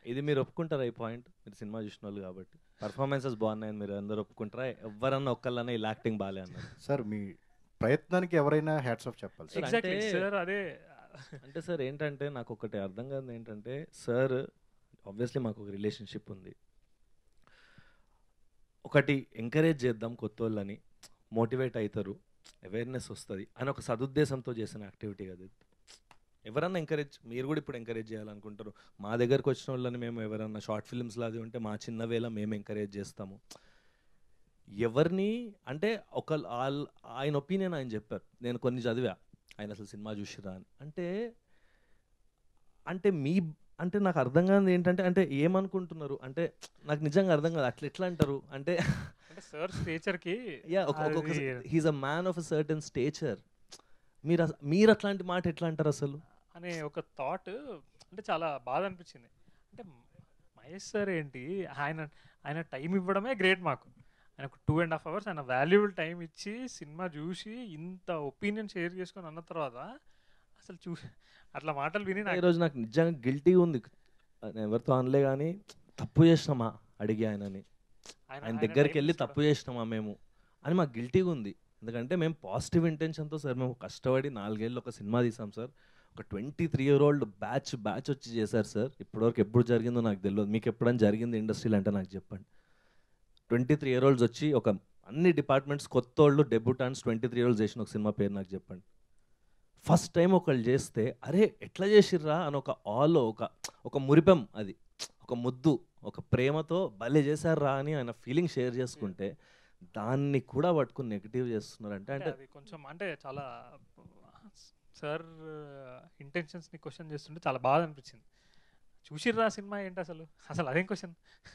ఇది మీరు ఒప్పుకుంటారా ఈ పాయింట్ మీరు సినిమా చూసిన వాళ్ళు కాబట్టి పర్ఫార్మెన్సెస్ బాగున్నాయని మీరు అందరూ ఒప్పుకుంటారా ఎవరన్నా ఒక్కళ్ళన్నా ఇలా యాక్టింగ్ బాగాలే అన్నారు సార్ మీ ప్రయత్నానికి ఎవరైనా హ్యాట్స్ ఆఫ్ చెప్పాలి సార్ ఎగ్జాక్ట్లీ అంటే- సార్ అదే అంటే సార్ ఏంటంటే నాకు ఒకటి అర్థం కాదు ఏంటంటే సార్ ఆబ్వియస్లీ మాకు ఒక రిలేషన్షిప్ ఉంది ఒకటి ఎంకరేజ్ చేద్దాం కొత్త వాళ్ళని మోటివేట్ అవుతారు అవేర్నెస్ వస్తుంది అని ఒక సదుద్దేశంతో చేసిన యాక్టివిటీ కదా ఇది. ఎవరన్నా ఎంకరేజ్ మీరు కూడా ఇప్పుడు ఎంకరేజ్ చేయాలనుకుంటారు మా దగ్గరకు వచ్చిన వాళ్ళని మేము ఎవరన్నా షార్ట్ ఫిల్మ్స్ లాది ఉంటే మా చిన్న వేళ మేము ఎంకరేజ్ చేస్తాము ఎవరిని అంటే ఒక ఆల్- ఆయన ఒపీనియన్ ఆయన చెప్పారు నేను కొన్ని చదివా ఆయన అసలు సినిమా చూసిరా అని అంటే అంటే మీ అంటే నాకు అర్థం కాదు ఏంటంటే అంటే ఏమనుకుంటున్నారు అంటే నాకు నిజంగా అర్థం కాదు అట్లా ఎట్లా అంటారు అంటే అంటే సార్ స్టేచర్ కి యా ఒక అది- he's a man of a certain stature మీరు అస- మీరు అట్లాంటి మాట ఎట్లా అంటారు అసలు అనే ఒక థాట్ అంటే చాలా బాధ అనిపించింది అంటే మహేష్ సార్ ఏంటి ఆయన ఆయన టైం ఇవ్వడమే గ్రేట్ మాకు ఆయన ఒక టూ అండ్ హాఫ్ అవర్స్ ఆయన వాల్యుబుల్ టైం ఇచ్చి సినిమా చూసి ఇంత ఒపీనియన్ షేర్ చేసుకొని అన్న తర్వాత అసలు చూ అట్లా మాటలు విని నాకు ఈరోజు నాకు నిజంగా గిల్టీ ఉంది నేను ఎవరితో అనలే కానీ తప్పు చేసినామా అడిగి ఆయనని ఆయన దగ్గరికి time వెళ్ళి తీసుకోవడం. తప్పు చేసినామా మేము అని మాకు గిల్టీగా ఉంది ఎందుకంటే మేము పాజిటివ్ ఇంటెన్షన్తో సార్ మేము కష్టపడి నాలుగేళ్ళు ఒక సినిమా తీసాం సార్ ఒక twenty three year old batch batch వచ్చి చేశారు సార్ ఇప్పటివరకు ఎప్పుడు జరిగిందో నాకు తెలియదు మీకు ఎప్పుడైనా జరిగింది ఇండస్ట్రీలో అంటే నాకు చెప్పండి ట్వంటీ త్రీ ఇయర్ ఓల్డ్స్ వచ్చి ఒక అన్ని డిపార్ట్మెంట్స్ కొత్త వాళ్ళు డెబ్యూటాన్స్ ట్వంటీ త్రీ ఇయర్స్ చేసిన ఒక సినిమా పేరు నాకు చెప్పండి ఫస్ట్ టైం ఒకళ్ళు చేస్తే అరే ఎట్లా చేసిర్రా అని ఒక ఆలో ఒక ఒక మురిపెం అది ఒక ముద్దు ఒక ప్రేమతో భలే చేశారా అని ఆయన ఫీలింగ్ షేర్ చేసుకుంటే దాన్ని కూడా పట్టుకుని నెగిటివ్ చేస్తున్నారంటే అంటే అంటే అది కొంచెం అంటే చాలా సార్ ఇంటెన్షన్స్ ని క్వశ్చన్ చేస్తుంటే చాలా బాధ అనిపించింది చూసిర్రా సినిమా ఏంటి అసలు అసలు అదేం క్వశ్చన్